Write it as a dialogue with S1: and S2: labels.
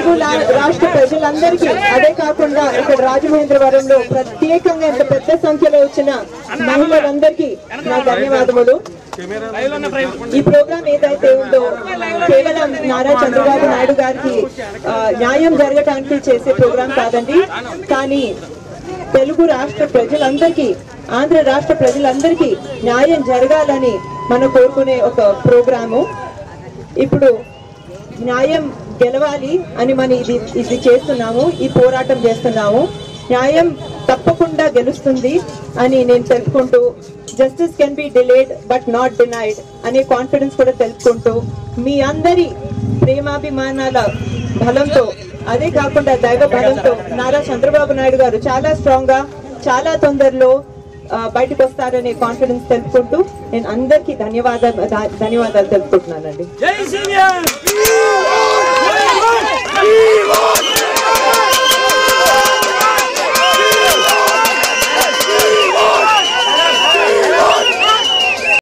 S1: తెలుగు లా- రాష్ట్ర ప్రజలందరికీ అదే కాకుండా ఇక్కడ రాజమహేంద్రవరంలో ప్రత్యేకంగా ఇంత పెద్ద సంఖ్యలో వచ్చిన మహిళలందరికీ నా ధన్యవాదములు ఈ ప్రోగ్రామ్ ఏదైతే ఉందో కేవలం నారా చంద్రబాబు నాయుడు గారికి ఆ, న్యాయం జరగటానికి చేసే ప్రోగ్రామ్ కాదండి కానీ తెలుగు రాష్ట్ర ప్రజలందరికీ ఆంధ్ర రాష్ట్ర ప్రజలందరికీ న్యాయం జరగాలని మనం కోరుకునే ఒక ప్రోగ్రాము ఇప్పుడు న్యాయం గెలవాలి అని మనం ఇది ఇది చేస్తున్నాము ఈ పోరాటం చేస్తున్నాము న్యాయం తప్పకుండా గెలుస్తుంది అని నేను తెలుపుకుంటూ justice can be delayed but not denied అనే కాన్ఫిడెన్స్ కూడా తెలుపుకుంటూ మీ అందరి ప్రేమాభిమానాల బలంతో అదే కాకుండా దైవ బలంతో నారా చంద్రబాబు నాయుడు గారు చాలా స్ట్రాంగ్ గా చాలా తొందరలో ఆ, బయటకు వస్తారనే కాన్ఫిడెన్స్ తెలుపుకుంటూ నేను అందరికీ ధన్యవాదాలు ధన్యవాదాలు తెలుపుకుంటున్నానండి
S2: జై సీనియర్